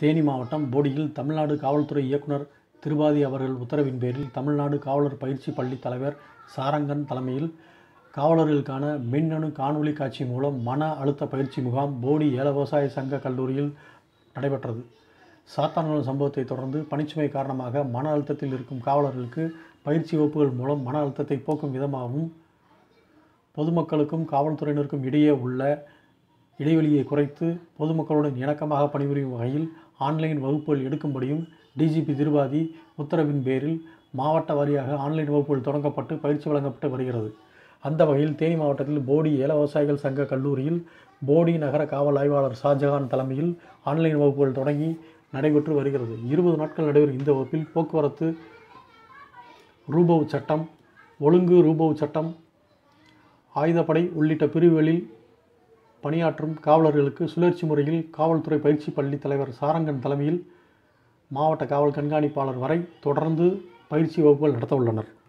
தேனி மாவட்டம் போடியில் தமிழ்நாடு காவல்துறை இயக்குனர் திரிபாதி அவர்கள் உத்தரவின் பேரில் தமிழ்நாடு காவலர் பயிற்சி பள்ளி தலைவர் சாரங்கன் தலைமையில் காவலர்களுக்கான மின்னணு காணொளி காட்சி மூலம் மன அழுத்த பயிற்சி முகாம் போடி ஏல விவசாய சங்க கல்லூரியில் நடைபெற்றது சாத்தான்குளம் சம்பவத்தை தொடர்ந்து பணிச்சுமை காரணமாக மன அழுத்தத்தில் இருக்கும் காவலர்களுக்கு பயிற்சி வகுப்புகள் மூலம் மன அழுத்தத்தை போக்கும் விதமாகவும் பொதுமக்களுக்கும் காவல்துறையினருக்கும் இடையே உள்ள இடைவெளியை குறைத்து பொதுமக்களுடன் இணக்கமாக பணிபுரியும் வகையில் ஆன்லைன் வகுப்புகள் எடுக்கும்படியும் டிஜிபி திருபாதி உத்தரவின் பேரில் மாவட்ட வாரியாக ஆன்லைன் வகுப்புகள் தொடங்கப்பட்டு பயிற்சி வழங்கப்பட்டு வருகிறது அந்த வகையில் தேனி மாவட்டத்தில் போடி ஏல விவசாயிகள் சங்க கல்லூரியில் போடி நகர காவல் ஆய்வாளர் ஷாஜகான் தலைமையில் ஆன்லைன் வகுப்புகள் தொடங்கி நடைபெற்று வருகிறது இருபது நாட்கள் நடைபெறும் இந்த வகுப்பில் போக்குவரத்து ரூபவ் சட்டம் ஒழுங்கு ரூபவ் சட்டம் ஆயுதப்படை உள்ளிட்ட பிரிவுகளில் பணியாற்றும் காவலர்களுக்கு சுழற்சி முறையில் காவல்துறை பயிற்சி பள்ளி தலைவர் சாரங்கன் தலைமையில் மாவட்ட காவல் கண்காணிப்பாளர் வரை தொடர்ந்து பயிற்சி வகுப்புகள் நடத்த உள்ளனர்